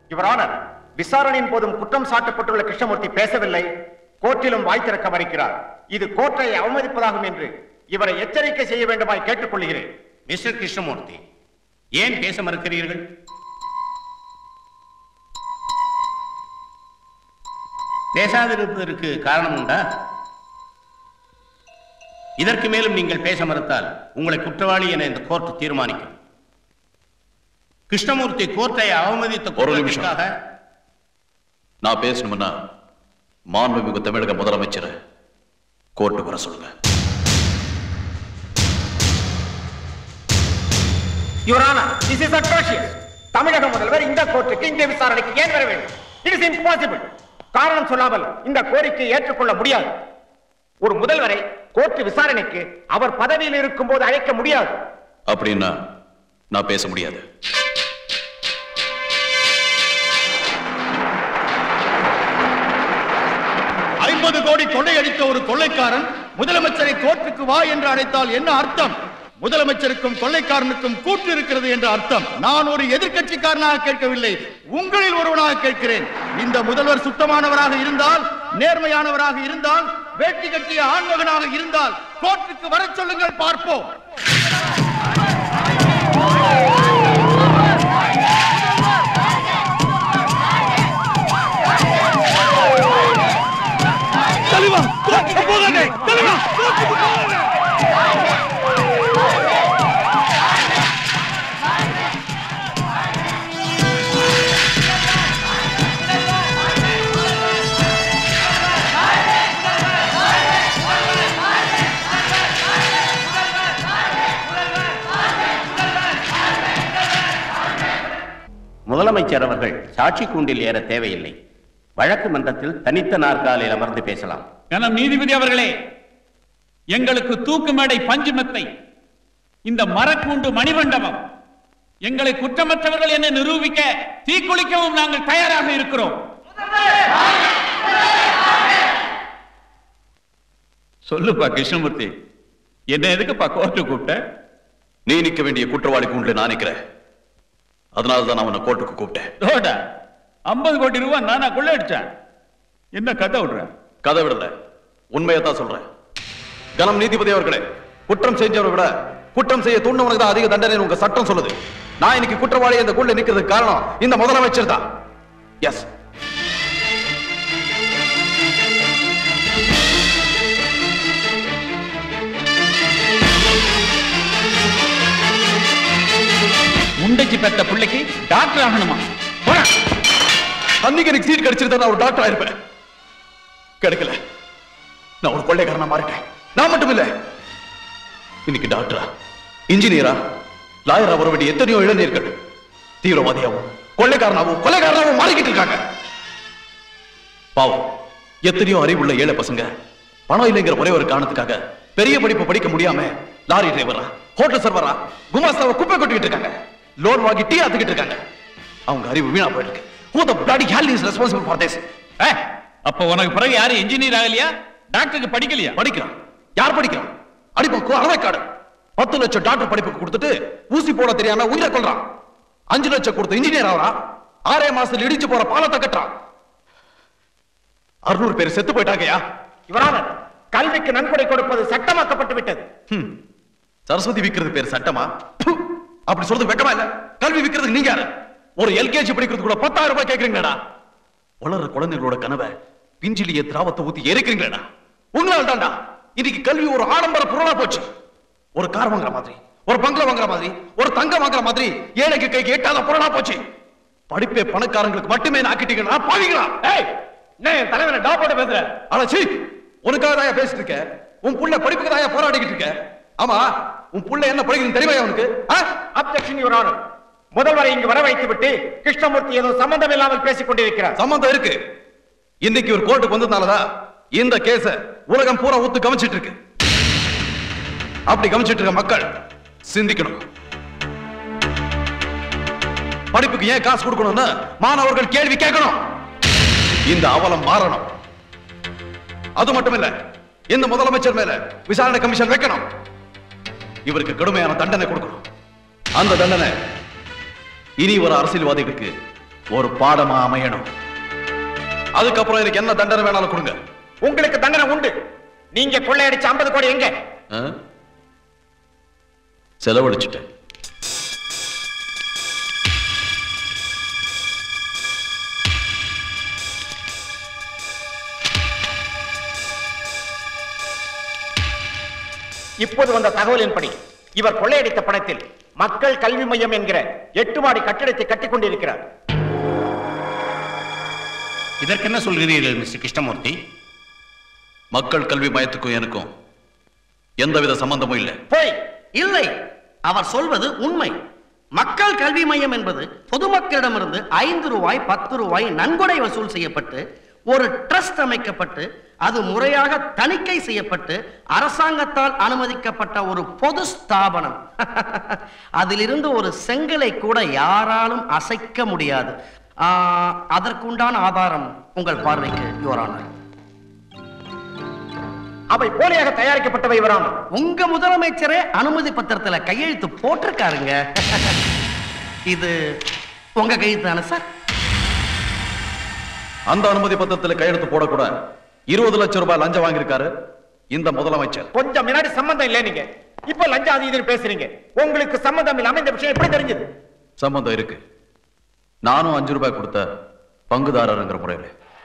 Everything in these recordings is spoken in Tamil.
யுவர் ஆனர் விசாரணையின் போதும் குற்றம் சாட்டப்பட்டுள்ள கிருஷ்ணமூர்த்தி பேசவில்லை கோர்ட்டிலும் வாய் திறக்க மறுக்கிறார் இது கோர்ட்டை அவமதிப்பதாகும் என்று இவரை எச்சரிக்கை செய்ய வேண்டுமாய் கேட்டுக்கொள்கிறேன் மிஸ்டர் கிருஷ்ணமூர்த்தி ஏன் பேச மறுக்கிறீர்கள் பேசாதிருப்பதற்கு காரணம் உண்டா இதற்கு மேலும் நீங்கள் பேச மறுத்தால் உங்களை குற்றவாளி என இந்த கோர்ட் தீர்மானிக்கும் கிருஷ்ணமூர்த்தி கோர்ட்டை அவமதித்த ஒரு நிமிஷம். குற்றத்திற்காக நான் பேசணும்னா மாண்புமிகு தமிழக முதலமைச்சரை கோர்ட்டுக்கு வர சொல்லுங்க your honour this is atrocious தமிழக முதல்வர் இந்த கோர்ட்டுக்கு இந்த விசாரணைக்கு ஏன் வர வேண்டும் இட் இஸ் இம்பாசிபிள் காரணம் சொல்லாமல் இந்த கோரிக்கையை ஏற்றுக்கொள்ள முடியாது ஒரு முதல்வரை கோர்ட்டு விசாரணைக்கு அவர் பதவியில் இருக்கும்போது அழைக்க முடியாது அப்படின்னா நான் பேச முடியாது ஐம்பது கோடி கொள்ளையடித்த ஒரு கொள்ளைக்காரன் முதலமைச்சரை கோர்ட்டுக்கு வா என்று அழைத்தால் என்ன அர்த்தம் முதலமைச்சருக்கும் கொள்ளைக்காரனுக்கும் கூட்டு இருக்கிறது என்ற அர்த்தம் நான் ஒரு எதிர்க்கட்சிக்காரனாக கேட்கவில்லை உங்களில் ஒருவனாக கேட்கிறேன் இந்த முதல்வர் சுத்தமானவராக இருந்தால் நேர்மையானவராக இருந்தால் வேட்டி கட்டிய ஆண்மகனாக இருந்தால் கோர்ட்டுக்கு வர சொல்லுங்கள் பார்ப்போம் தலைவா கோர்ட்டுக்கு போகாதே தலைவா கோர்ட்டுக்கு போகாதே முதலமைச்சர் அவர்கள் சாட்சி கூண்டில் ஏற தேவையில்லை வழக்கு மன்றத்தில் தனித்த நாற்காலில் அமர்ந்து பேசலாம் கனம் நீதிபதி அவர்களே எங்களுக்கு தூக்கு மேடை பஞ்சுமெத்தை இந்த மரக்கூண்டு மணிமண்டபம் எங்களை குற்றமற்றவர்கள் என நிரூபிக்க தீக்குளிக்கவும் நாங்கள் தயாராக இருக்கிறோம் சொல்லுப்பா கிருஷ்ணமூர்த்தி என்ன எதுக்குப்பா கோர்ட்டு கூப்பிட்ட நீ நிக்க வேண்டிய குற்றவாளி கூண்டில் நான் நிக்கிறேன் அதனால தான் நான் உன்னை கோர்ட்டுக்கு கூப்பிட்டேன் தோடா ஐம்பது கோடி ரூபாய் நானா கொள்ள அடிச்சேன் என்ன கதை விடுற கதை விடல உண்மையை தான் சொல்றேன் கனம் நீதிபதி அவர்களே குற்றம் செஞ்சவரை விட குற்றம் செய்ய தூண்டவனுக்கு தான் அதிக தண்டனை உங்க சட்டம் சொல்லுது நான் இன்னைக்கு குற்றவாளி இந்த குள்ள நிக்கிறதுக்கு காரணம் இந்த முதலமைச்சர் தான் எஸ் முண்டைக்கு பெத்த பிள்ளைக்கு டாக்டர் ஆகணுமா போடா. அன்னைக்கு எனக்கு சீட் கிடைச்சிருந்தா நான் ஒரு டாக்டர் ஆயிருப்பேன் கிடைக்கல நான் ஒரு கொள்ளைக்காரனா மாறிட்டேன் நான் மட்டும் இல்ல இன்னைக்கு டாக்டரா இன்ஜினியரா லாயரா வர வேண்டிய எத்தனையோ இளைஞர்கள் தீவிரவாதியாவும் கொள்ளைக்காரனாவும் கொலைக்காரனாவும் மாறிக்கிட்டு இருக்காங்க பாவம் எத்தனையோ அறிவுள்ள ஏழை பசங்க பணம் இல்லைங்கிற ஒரே ஒரு காரணத்துக்காக பெரிய படிப்பு படிக்க முடியாம லாரி டிரைவரா ஹோட்டல் சர்வரா குமாஸ்தாவை குப்பை கொட்டிக்கிட்டு இருக்காங்க லோன் வாங்கி டீ ஆத்துக்கிட்டு இருக்காங்க அவங்க அறிவு வீணா போயிருக்கு who the bloody hell is responsible for this ஏ, அப்ப உனக்கு பிறகு யாரும் இன்ஜினியர் ஆகலையா டாக்டருக்கு படிக்கலையா படிக்கிறான் யார் படிக்கிறான் அடிப்போக்கு அறவைக்காடு பத்து லட்சம் டாக்டர் படிப்புக்கு கொடுத்துட்டு ஊசி போட தெரியாம உயிரை கொள்றான் அஞ்சு லட்சம் கொடுத்து இன்ஜினியர் ஆகிறான் ஆறே மாசத்துல இடிச்சு போற பாலத்தை கட்டுறான் அறுநூறு பேர் செத்து போயிட்டாங்கயா யுவரான கல்விக்கு நன்கொடை கொடுப்பது சட்டமாக்கப்பட்டு விட்டது ஹம். சரஸ்வதி விக்கிறது பேர் சட்டமா ப்பு. அப்படி சொல்றது வெக்கமா இல்ல கல்வி விக்கிறது நீங்க யாரு ஒரு எல்கேஜி படிக்கிறது கூட பத்தாயிரம் ரூபாய் கேக்குறீங்களா வளர்ற குழந்தைகளோட கனவை பிஞ்சிலிய திராவத்தை ஊத்தி எரிக்கிறீங்களா உங்களால் தான்டா இன்னைக்கு கல்வி ஒரு ஆடம்பர பொருளா போச்சு ஒரு கார் வாங்குற மாதிரி ஒரு பங்களா வாங்குற மாதிரி ஒரு தங்கம் வாங்குற மாதிரி ஏழைக்கு கைக்கு எட்டாத பொருளா போச்சு படிப்பே பணக்காரங்களுக்கு மட்டுமே ஆக்கிட்டீங்கன்னா பாவீங்களா ஏய் என்ன என் தலைவனை டா போட்டு பேசுற ஆனா சீ உனக்காக தான் பேசிட்டு இருக்க உன் புள்ள படிப்புக்கு தான் போராடிக்கிட்டு இருக்க ஆமா உன் புள்ள என்ன படிக்கிறது தெரியுமா உனக்கு அப்செக்ஷன் யுவர் ஆனர் முதல்வரை இங்கு வர வைத்து விட்டு கிருஷ்ணமூர்த்தி ஏதோ சம்பந்தம் இல்லாமல் பேசிக் கொண்டிருக்கிறார் சம்பந்தம் இருக்கு இன்னைக்கு ஒரு கோர்ட்டுக்கு வந்ததுனாலதான் இந்த கேஸ உலகம் பூரா ஒத்து கவனிச்சிட்டு இருக்கு அப்படி கவனிச்சிட்டு இருக்க மக்கள் சிந்திக்கணும் படிப்புக்கு ஏன் காசு கொடுக்கணும்னு மாணவர்கள் கேள்வி கேட்கணும் இந்த அவலம் மாறணும் அது மட்டும் இல்ல இந்த முதலமைச்சர் மேல விசாரணை கமிஷன் வைக்கணும் இவருக்கு கடுமையான தண்டனை கொடுக்கணும் அந்த தண்டனை இனி வர அரசியல்வாதிகளுக்கு ஒரு பாடமா அமையணும் அதுக்கப்புறம் எனக்கு என்ன தண்டனை வேணாலும் கொடுங்க உங்களுக்கு தண்டனை உண்டு நீங்க கொள்ளையடிச்ச 50 கோடி எங்க ஆ? செலவழிச்சிட்டேன் இப்போது வந்த தகவலின்படி இவர் கொள்ளையடித்த பணத்தில் மக்கள் கல்வி மையம் என்கிற எட்டு மாடி கட்டிடத்தை கட்டிக் கொண்டிருக்கிறார் இதற்கு என்ன சொல்கிறீர்கள் மிஸ்டர் கிருஷ்ணமூர்த்தி மக்கள் கல்வி மையத்துக்கும் எனக்கும் எந்தவித சம்பந்தமும் இல்லை போய் இல்லை அவர் சொல்வது உண்மை மக்கள் கல்வி மையம் என்பது பொதுமக்களிடமிருந்து ஐந்து ரூபாய் பத்து ரூபாய் நன்கொடை வசூல் செய்யப்பட்டு ஒரு ட்ரஸ்ட் அமைக்கப்பட்டு அது முறையாக தணிக்கை செய்யப்பட்டு அரசாங்கத்தால் அனுமதிக்கப்பட்ட ஒரு பொது ஸ்தாபனம் அதிலிருந்து ஒரு செங்கலை கூட யாராலும் அசைக்க முடியாது ஆ, அதற்குண்டான ஆதாரம் உங்கள் பார்வைக்கு யுவரானர் அவை போலியாக தயாரிக்கப்பட்டவை வராமல் உங்க முதலமைச்சரே அனுமதி பத்திரத்துல கையெழுத்து போட்டிருக்காருங்க இது உங்க கையெழுத்து தானே சார் அந்த அனுமதி பத்திரத்துல கையெழுத்து போடக்கூட இருபது லட்சம் ரூபாய் லஞ்சம் வாங்கியிருக்காரு இந்த முதலமைச்சர் கொஞ்சம் முன்னாடி சம்பந்தம் இல்லை நீங்க இப்ப லஞ்சம் அது இதுன்னு பேசுறீங்க உங்களுக்கு சம்பந்தம் இல்லாம இந்த விஷயம் எப்படி தெரிஞ்சது சம்பந்தம் இருக்கு நானும் அஞ்சு ரூபாய் கொடுத்த பங்குதாரருங்கிற முறையில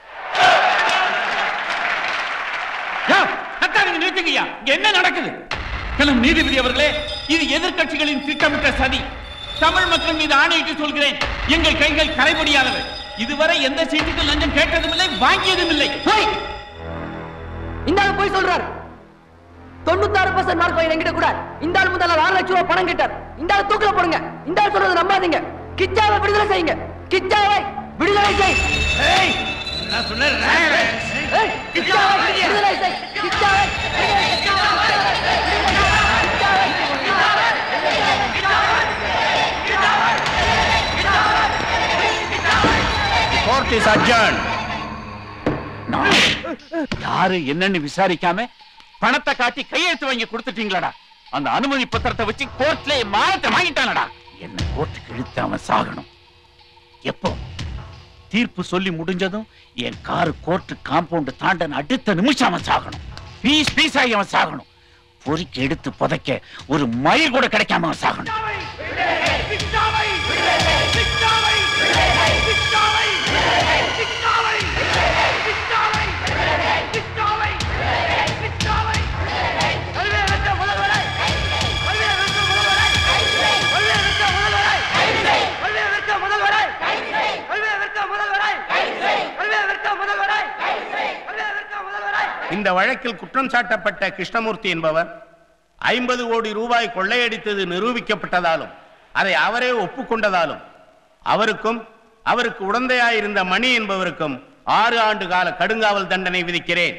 யா, கத்தாதீங்க, நிறுத்துங்கய்யா. இங்க என்ன நடக்குது கிளம் நீதிபதி அவர்களே இது எதிர்க்கட்சிகளின் திட்டமிட்ட சதி தமிழ் மக்கள் மீது ஆணையிட்டு சொல்கிறேன் எங்கள் கைகள் கரைபடியாதவை இதுவரை எந்த சீட்டுக்கு லஞ்சம் கேட்டதும் இல்லை வாங்கியதும் இல்லை போய் இந்த ஆள் போய் சொல்றாரு தொண்ணூத்தாறு பர்சன்ட் மார்க் வாங்கி என்கிட்ட கூட இந்த ஆள் முதல்ல ஆறு லட்சம் ரூபாய் பணம் கேட்டார் இந்த ஆள் தூக்கில போடுங்க இந்த ஆள் சொல்றதை நம்பாதீங்க கிச்சாவை விடுதலை செய்யுங்க கிச்சாவை விடுதலை செய் ஏய், கிச்சாவை விடுதலை செய் கிச்சாவை கோர்ட் இஸ் அட்ஜர்ன் யாரு என்னன்னு விசாரிக்காம பணத்தை காட்டி கையெழுத்து வாங்கி கொடுத்துட்டீங்களாடா அந்த அனுமதி பத்திரத்தை வச்சு கோர்ட்ல மானத்தை வாங்கிட்டானடா என்ன கோர்ட்டுக்கு இழுத்து அவன் சாகணும் எப்போ தீர்ப்பு சொல்லி முடிஞ்சதும் என் காரு கோர்ட்டு காம்பவுண்ட் தாண்டன் அடுத்த நிமிஷம் அவன் சாகணும் பீஸ் பீஸ் ஆகி அவன் சாகணும் பொறுக்கி எடுத்து புதைக்க ஒரு மயில் கூட கிடைக்காம அவன் சாகணும் இந்த வழக்கில் குற்றம் சாட்டப்பட்ட கிருஷ்ணமூர்த்தி என்பவர் ஐம்பது கோடி ரூபாய் கொள்ளையடித்தது நிரூபிக்கப்பட்டதாலும் அதை அவரே ஒப்புக்கொண்டதாலும் அவருக்கும் அவருக்கு உடந்தையாயிருந்த மணி என்பவருக்கும் ஆறு ஆண்டு கால கடுங்காவல் தண்டனை விதிக்கிறேன்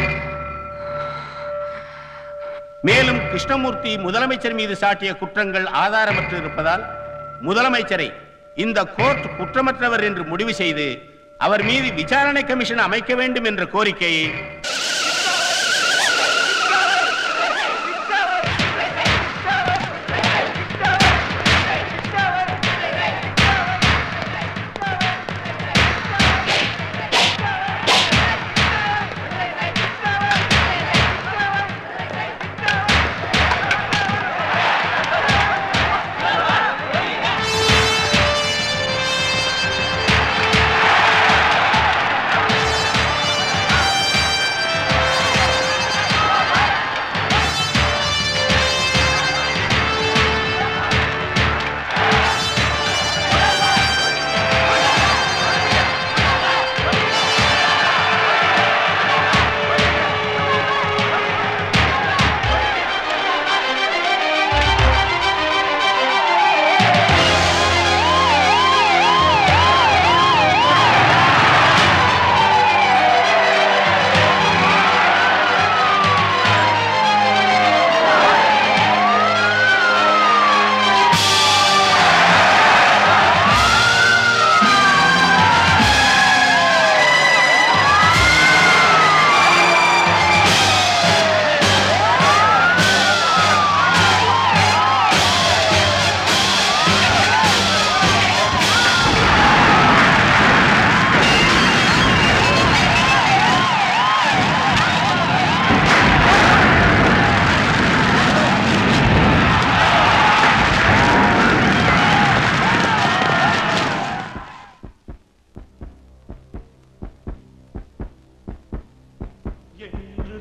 மேலும் கிருஷ்ணமூர்த்தி முதலமைச்சர் மீது சாட்டிய குற்றங்கள் ஆதாரமற்று இருப்பதால் முதலமைச்சரை இந்த கோர்ட் குற்றமற்றவர் என்று முடிவு செய்து அவர் மீது விசாரணை கமிஷன் அமைக்க வேண்டும் என்ற கோரிக்கையை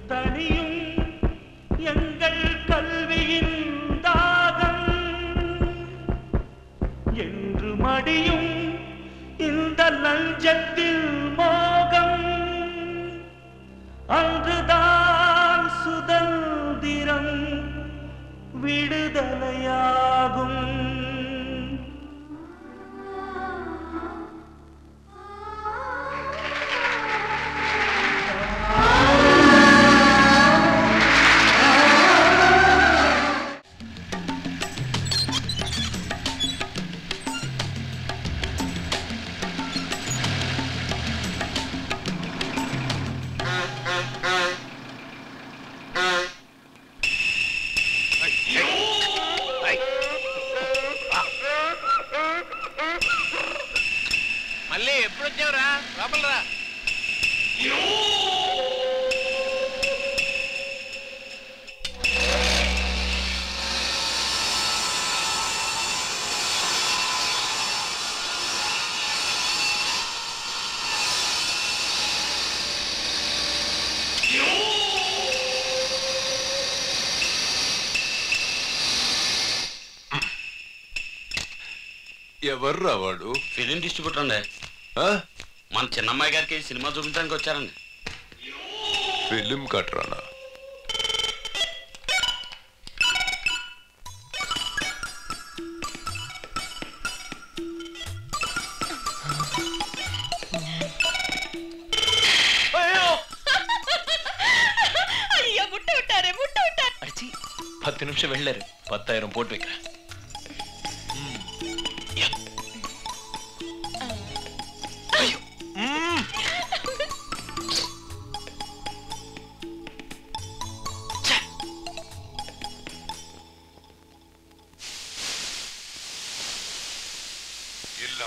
தனியும் எங்கள் கல்வியின் தாகம் என்று மடியும் இந்த லஞ்சத்தில் மோகம் அன்றுதான் சுதந்திரம் விடுதலையாகும் మళ్ళీ ఎప్పుడు వచ్చావురా లోపలరా ఎవర్రా వాడు ఫిలిం డిస్ట్రిబ్యూటర్ అండి ఆ? మన చిన్నమ్మాయి గారికి సినిమా చూపించడానికి వచ్చారండి ఫిలిం కట్టరానా ஐயா முட்டை விட்டாரு முட்டை விட்டாரு அடிச்சி பத்து நிமிஷம் வெளில பத்தாயிரம் போட்டு வைக்கிறேன் இல்ல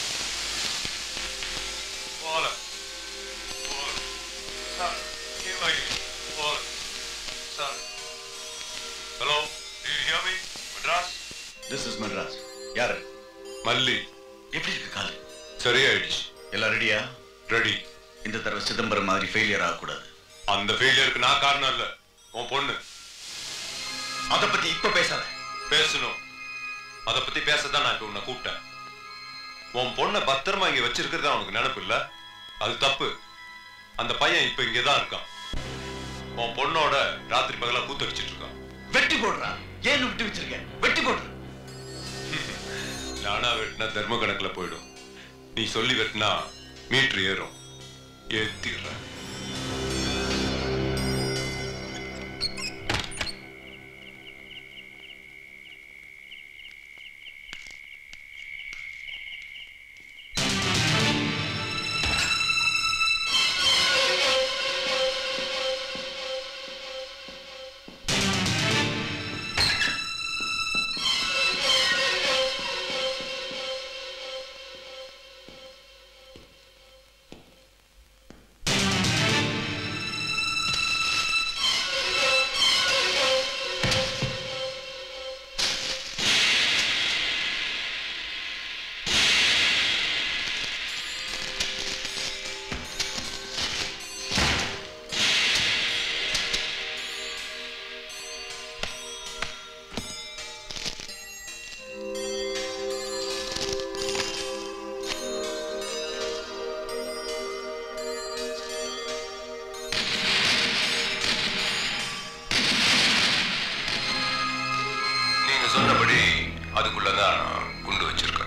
போல போல சார் கேவாய் போல sir hello do you hear me Madras this is Madras யாரு மல்லி எப்படி இருக்கு கால் சரியாயிடுச்சு எல்லாம் ரெடியா ரெடி இந்த தடவை சிதம்பரம் மாதிரி ஃபெயிலியர் ஆகக்கூடாது அந்த ஃபெயிலியருக்கு நான் காரணம் இல்ல உன் பொண்ணு அதை பத்தி இப்ப பேசாத பேசணும் அத பத்தி பேசதான் நான் இப்ப உன்னை கூப்பிட்டேன் உன் பொண்ணை பத்திரமா இங்க வச்சிருக்கிறது அவனுக்கு நினைப்பு இல்ல அது தப்பு அந்த பையன் இப்ப இங்கதான் இருக்கான் உன் பொண்ணோட ராத்திரி பகலா கூத்தடிச்சிட்டு இருக்கான் வெட்டி போடுறா ஏன் விட்டு வச்சிருக்க வெட்டி போடுற நானா வெட்டினா தர்ம கணக்குல போயிடும் நீ சொல்லி வெட்டினா மீட்ரு ஏறும் ஏத்திடுறேன் நீங்க சொன்னபடி அதுக்குள்ளதான் நான் குண்டு வச்சிருக்கேன்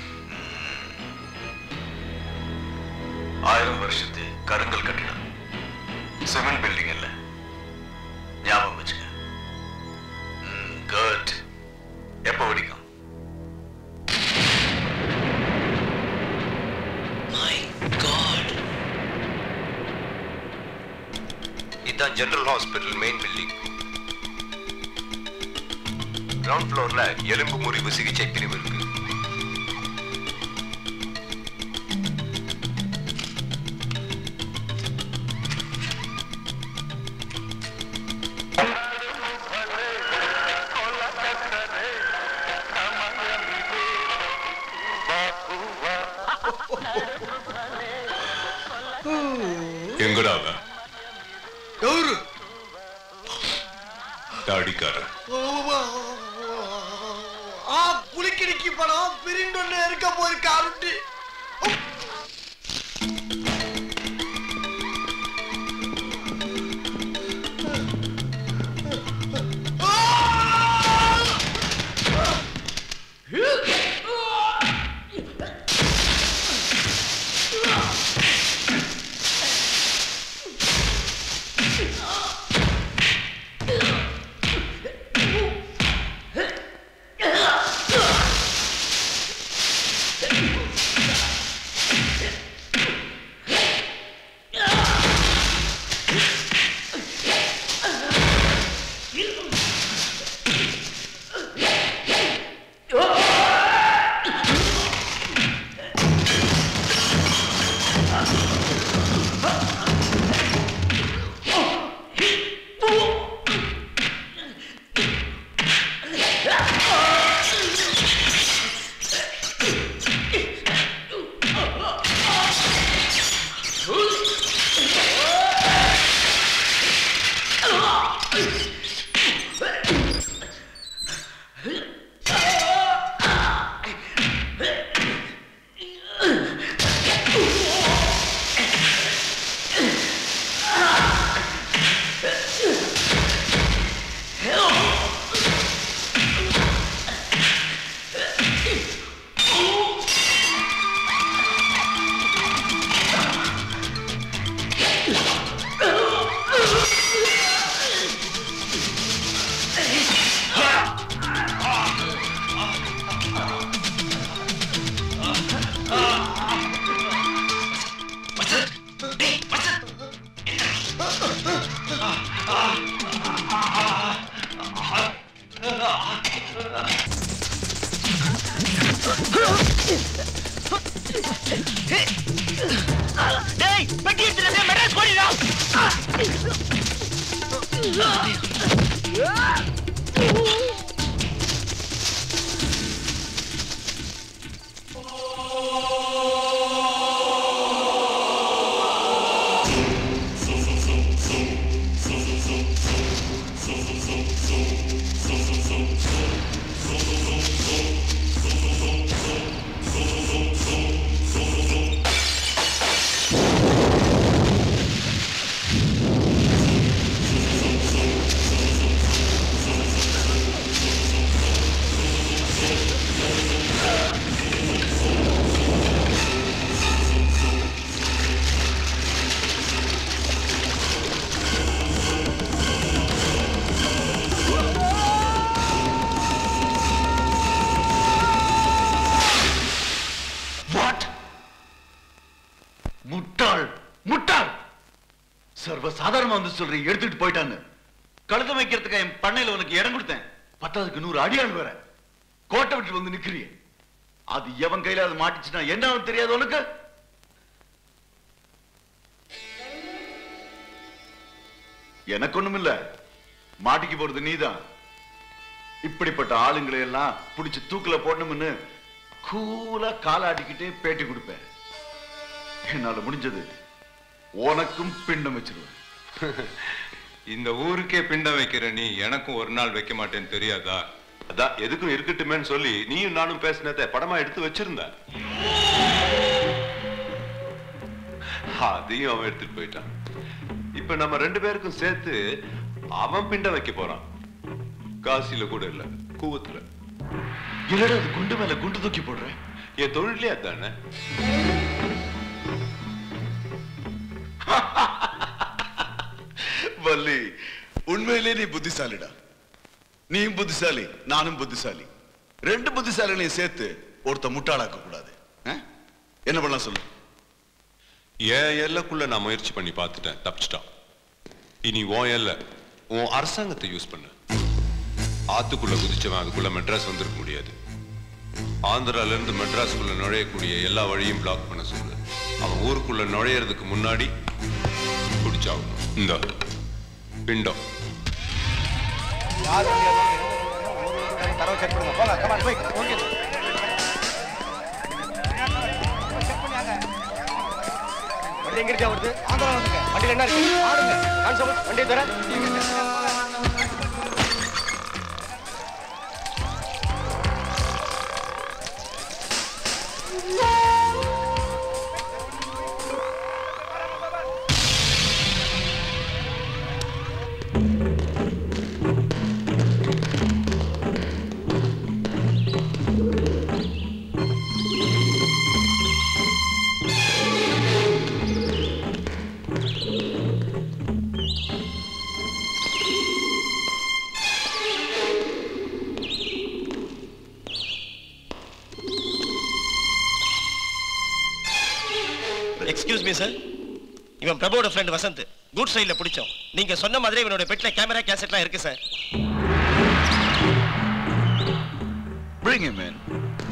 ஆயிரம் வருஷத்து கருங்கல் கட்டிடம் சிமெண்ட் பில்டிங் இல்ல ஞாபகம் வச்சுக்க குட் எப்போ வெடிக்கும் இதுதான் general hospital main building ground ஃப்ளோர்ல எலும்பு முறிவு சிகிச்சை பிரிவு இருக்கு எங்கடா அவன் கௌரு தாடிக்காரன் ஆ புலிக்கிடிக்கு படம் பிரிண்டொன்னு இருக்க போயிருக்கு அருட்டி டேய் பெட்டி எடுத்துட்டு மெட்ராஸ் போடிடா வாட் முட்டாள் முட்டாள் சர்வ சாதாரணமா வந்து சொல்றீங்க எடுத்துட்டு போயிட்டான்னு கழுத வைக்கிறதுக்கு என் பண்ணையில உனக்கு இடம் கொடுத்தேன் பத்தாவதுக்கு நூறு அடியாள் வேற கோட்டை விட்டு வந்து நிக்கிறிய அது எவன் கையில அது மாட்டிச்சுன்னா என்ன ஆகும் தெரியாது உனக்கு எனக்கு ஒண்ணும் இல்ல மாட்டிக்கு போறது நீதான் இப்படிப்பட்ட ஆளுங்களை எல்லாம் பிடிச்சு தூக்குல போடணும்னு கூலா காலாடிக்கிட்டே பேட்டி கொடுப்பேன் என்னால முடிஞ்சது உனக்கும் பிண்டம் வச்சிருவேன் இந்த ஊருக்கே பிண்டம் வைக்கிற நீ எனக்கும் ஒரு நாள் வைக்க மாட்டேன்னு தெரியாதா அதான் எதுக்கும் இருக்கட்டுமேன்னு சொல்லி நீயும் நானும் பேசினதை படமா எடுத்து வச்சிருந்த அதையும் அவன் எடுத்துட்டு போயிட்டான் இப்ப நம்ம ரெண்டு பேருக்கும் சேர்த்து அவன் பிண்டம் வைக்க போறான் காசில கூட இல்ல கூவத்துல என்னடா அது குண்டு மேல குண்டு தூக்கி போடுறேன் என் தொழிலே அதானே வள்ளி உண்மையிலே நீ புத்திசாலிடா நீயும் புத்திசாலி நானும் புத்திசாலி ரெண்டு புத்திசாலிகளையும் சேர்த்து ஒருத்த முட்டாளாக்க கூடாது ஆ? என்ன பண்ணலாம் சொல்லு என் எல்லைக்குள்ள நான் முயற்சி பண்ணி பார்த்துட்டேன் தப்பிச்சிட்டான் இனி உன் எல்லை உன் அரசாங்கத்தை யூஸ் பண்ணு ஆத்துக்குள்ள குதிச்சவன் அதுக்குள்ள மெட்ராஸ் வந்திருக்க முடியாது ஆந்திரால இருந்து மெட்ராஸ்க்குள்ள நுழையக்கூடிய எல்லா வழியும் பிளாக் பண்ண சொல்லு அவன் ஊருக்குள்ள நுழையறதுக்கு முன்னாடி பிடிச்சாகணும் இந்த பிண்டம் தரவை செக் பண்ணுங்க போங்க கமான் போய் ஓகே வண்டி எங்க இருக்கா வருது ஆந்திரா வந்துங்க வண்டியில் என்ன இருக்கு ஆடுங்க கான்ஸ்டபிள் வண்டியை தர எக்ஸ்கியூஸ் மீ சார் இவன் பிரபுவோட ஃப்ரெண்ட் வசந்த் குட் சைடுல பிடிச்சோம் நீங்க சொன்ன மாதிரி இவனோட பெட்ல கேமரா கேசட்லாம் இருக்கு sir Bring him in.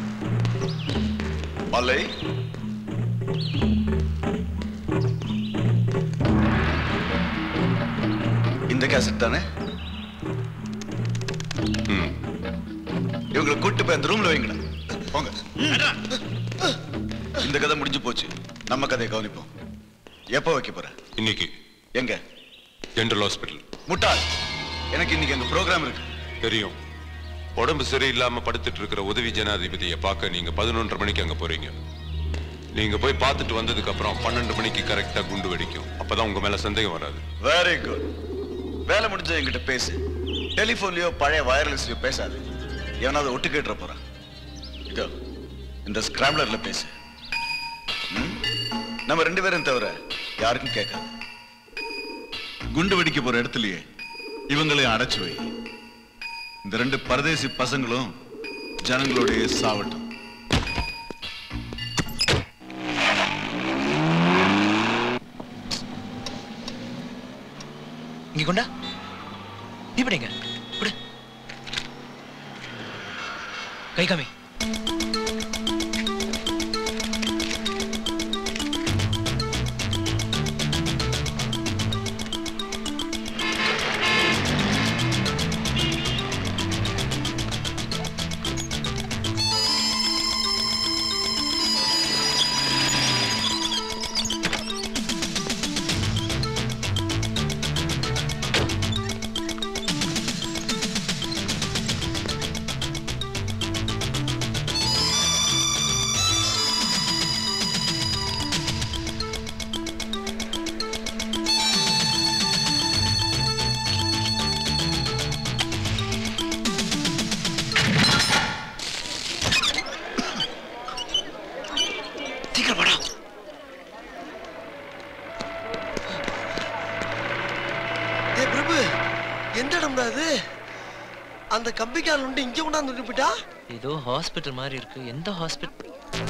Malay. இந்த கேசட் தானே ம். இவங்களை கூட்டு போய் அந்த ரூம்ல வைங்கடா போங்க இந்த கதை முடிஞ்சு போச்சு நம்ம கதையை கவனிப்போம் எப்போ வைக்க போற இன்னைக்கு எங்க ஜெனரல் ஹாஸ்பிட்டல் முட்டாள் எனக்கு இன்னைக்கு அங்க ப்ரோக்ராம் இருக்கு தெரியும் உடம்பு சரியில்லாம படுத்துட்டு இருக்கிற உதவி ஜனாதிபதியை பார்க்க நீங்க பதினொன்றரை மணிக்கு அங்க போறீங்க நீங்க போய் பார்த்துட்டு வந்ததுக்கு அப்புறம் பன்னெண்டு மணிக்கு கரெக்டா குண்டு வெடிக்கும் அப்பதான் உங்க மேல சந்தேகம் வராது வெரி குட் வேலை முடிஞ்ச என்கிட்ட பேசு டெலிஃபோன்லயோ பழைய வயர்லெஸ்லயோ பேசாது எவனாவது ஒட்டு கேட்டுற போறான் இதோ இந்த ஸ்கிராம்லர்ல பேசு ம்? நம்ம ரெண்டு பேரும் தவிர யாருக்கும் கேட்காது குண்டு வெடிக்க போற இடத்துலயே இவங்களையும் அடைச்சு வை இந்த ரெண்டு பரதேசி பசங்களும் ஜனங்களோடய சாவட்டும் இங்க கொண்டா இப்படிங்க கொடு கை காமி சீக்கிரம் போடா ஏ பிரபு எந்த இடம்டா இது அந்த கம்பிக்கால் உண்டு இங்க கொண்டாந்து விட்டு போயிட்டா ஏதோ ஹாஸ்பிட்டல் மாதிரி இருக்கு எந்த ஹாஸ்பிட்டல்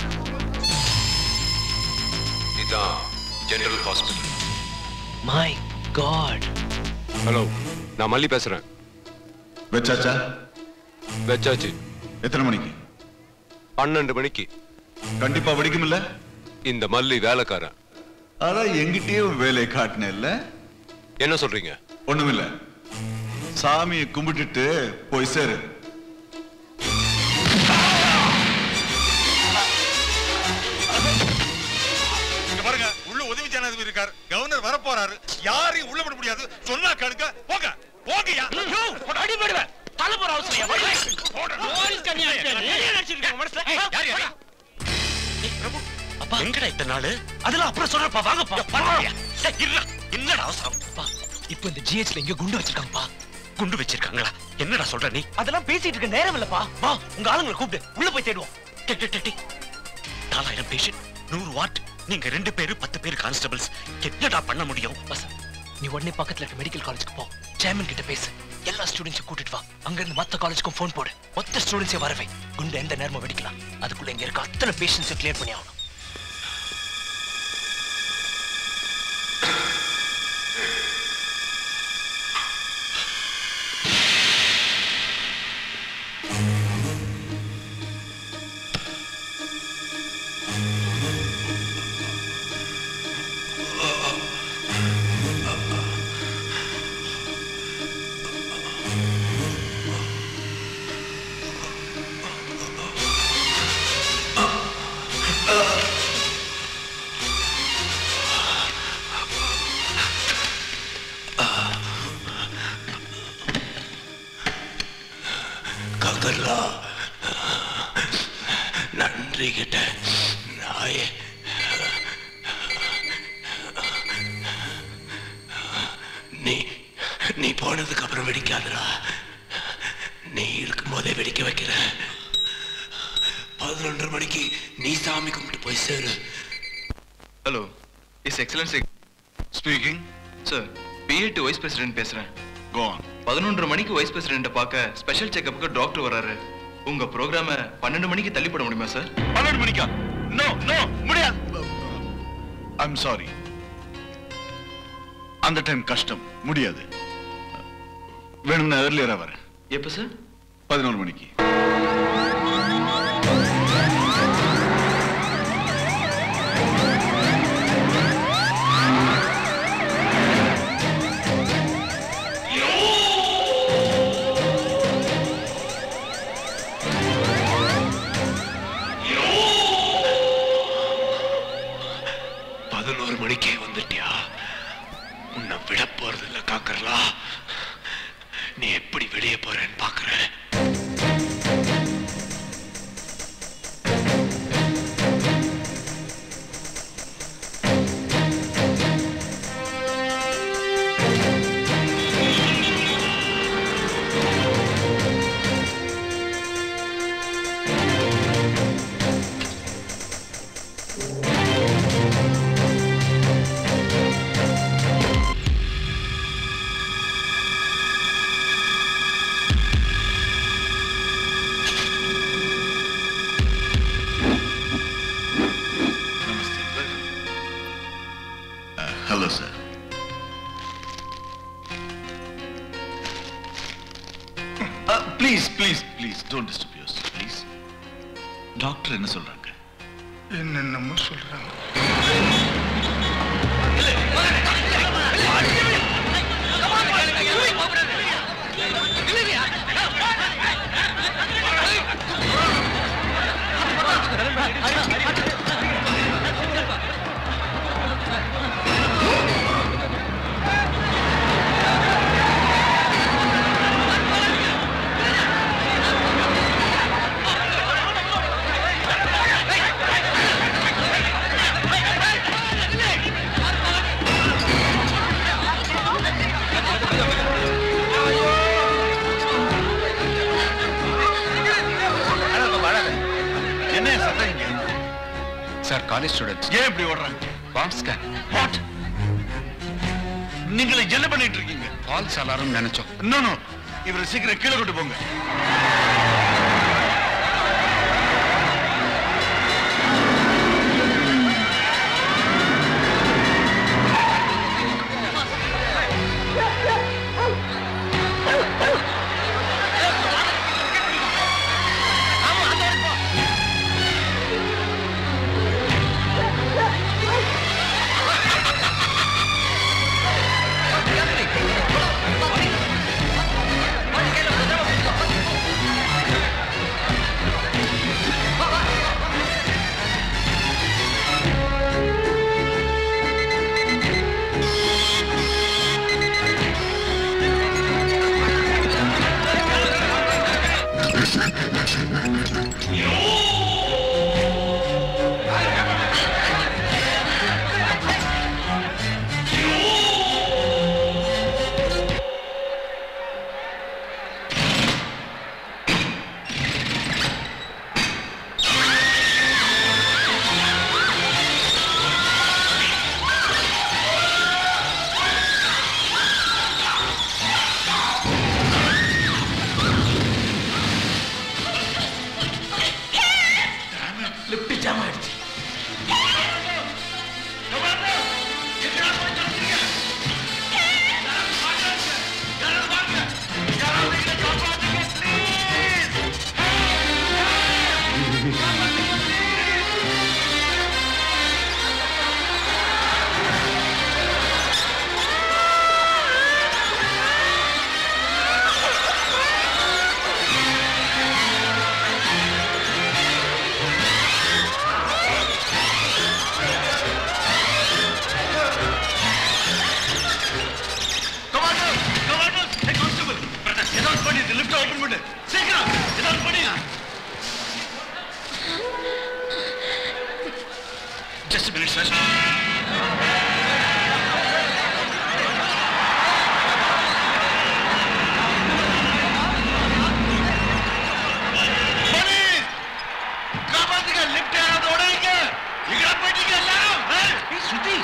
இதான் general hospital my god hello நான் மல்லி பேசுறேன் வச்சாச்சா வச்சாச்சு எத்தனை மணிக்கு பன்னெண்டு மணிக்கு கண்டிப்பா வெடிக்கும் இல்ல இந்த மல்லி வேலைக்காரன் ஆனா எங்கிட்டயே வேலையை காட்டின இல்ல என்ன சொல்றீங்க ஒண்ணுமில்ல சாமியை கும்பிட்டுட்டு போய் சேரு இங்க பாருங்க உள்ள உதவி ஜனாதிபதி இருக்கார் கவர்னர் வர போறாரு யாரையும் உள்ள விட முடியாது சொன்னா கேளுங்க போங்க போங்கயா அடிபடுவேன் தலை போற அவசியம் அப்பா எங்கடா இத்தனை நாள் அதெல்லாம் அப்புறம் சொல்றப்பா வாங்கப்பா பரவாயில்லையா இருடா என்னடா அவசரம் அப்பா இப்போ இந்த ஜிஹெச்ல எங்க குண்டு வச்சிருக்காங்கப்பா குண்டு வச்சிருக்காங்களா என்னடா சொல்ற நீ அதெல்லாம் பேசிட்டு இருக்க நேரம் இல்லப்பா வா உங்க ஆளுங்களை கூப்பிடு உள்ள போய் தேடுவோம் டே, டே, டே, டே. நாலாயிரம் பேஷண்ட் நூறு வாட் நீங்க ரெண்டு பேரு பத்து பேர் கான்ஸ்டபிள்ஸ் என்னடா பண்ண முடியும் வசந்த் நீ உடனே பக்கத்துல இருக்க மெடிக்கல் காலேஜுக்கு போ சேர்மன் கிட்ட பேசு எல்லா ஸ்டூடெண்ட்ஸும் கூட்டிட்டு வா அங்க இருந்து மத்த காலேஜுக்கும் ஃபோன் போடு மொத்த ஸ்டூடெண்ட்ஸே வரவே குண்டு எந்த நேரமும் வெடிக்கலாம் அதுக்குள்ள இங்க இருக்க அத்தனை பேஷண்ட்ஸை கிளியர் பண்ணி ஆகணும் ககர்லா நன்றி கிட்ட நாயே நீ நீ போனதுக்கு அப்புறம் வெடிக்காதடா நீ இருக்கும் போதே வெடிக்க வைக்கிற பதினொன்றரை மணிக்கு நீ சாமி கும்பிட்டு போய் சேரு hello is excellence speaking sir PA to vice president பேசுறேன் கோன் பதினொன்றரை மணிக்கு வைஸ் பிரசிடென்ட்டை பார்க்க ஸ்பெஷல் செக்கப்புக்கு டாக்டர் வராரு உங்க ப்ரோக்ராம பன்னெண்டு மணிக்கு தள்ளி போட முடியுமா சார் பன்னெண்டு மணிக்கா நோ நோ முடியாது ஐம் சாரி அந்த டைம் கஷ்டம் முடியாது வேணும்னா ஏர்லியரா வரேன் எப்போ சார் பதினோரு மணிக்கு பதினோரு மணிக்கே வந்துட்டியா உன்னை விட போறது இல்ல காக்கர்லா நீ எப்படி வெளியே போறேன்னு பாக்குறேன் hello sir please please please don't disturb us please doctor என்ன சொல்றாங்க என்னென்னமோ சொல்றாங்க என்ன சத்தம் இங்க சார் காலேஜ் ஸ்டூடெண்ட்ஸ் ஏன் இப்படி ஓடுறாங்க பாம் ஸ்கேன் வாட் நீங்க என்ன பண்ணிட்டு இருக்கீங்க ஃபால்ஸ் அலாரம் நினைச்சோம் நோ நோ இவரை சீக்கிரம் கீழே கொண்டு போங்க லிப்ட் ஜாம் ஆயிடுச்சு ஏதாவது பண்ணி லிஃப்ட் ஓபன் பண்ணு சீக்கிரம் ஏதாவது பண்ணியா ஜஸ்ட் மினிட் சார் காப்பாத்துங்க லிஃப்ட் யாராவது உடையுங்க எங்க போயிட்டீங்க எல்லாரும் சுத்தி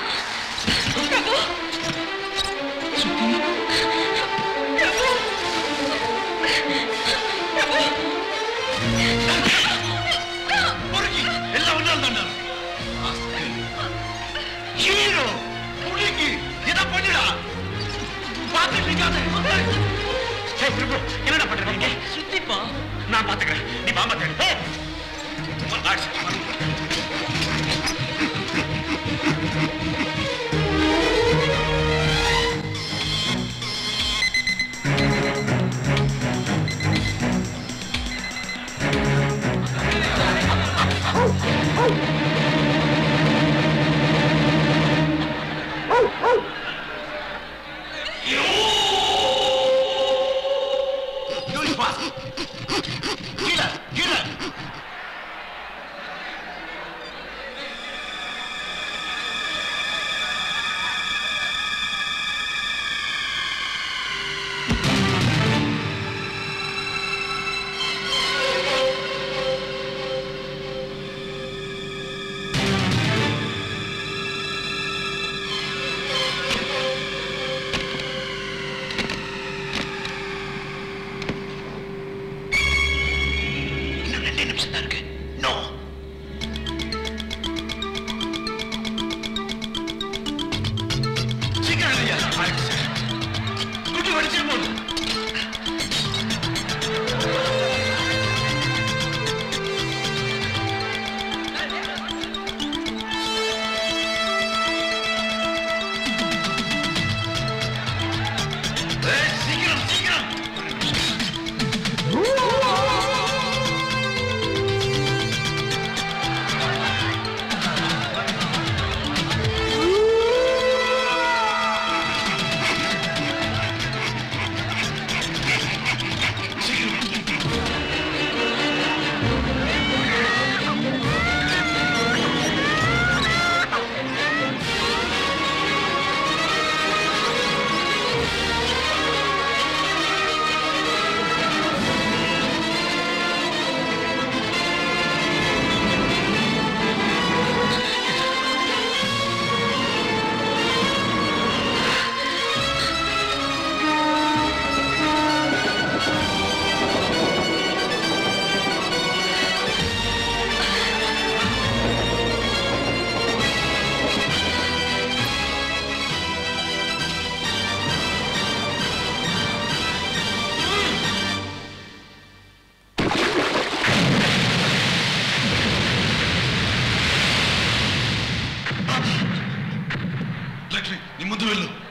எல்லாம் ஒன்றால் தாண்டா You பண்ணுடா பாத்துட்டு இருக்காத ஏய், பிரபு, என்னடா பண்ற நீங்க சுத்திப்பா நான் பாத்துக்கிறேன் நீ மாமா தேடு ஏய். உன் ஆட்சி. யூஸ் பாஸ் கீழே கீழே இன்னும் ரெண்டே நிமிஷம் தான் இருக்கு நோ சீக்கிரம் இல்லையா குட்டி வடிச்சிருமோ சீக்கிரம் சீக்கிரம் లక్ష్మి నీ ముందు వెళ్ళు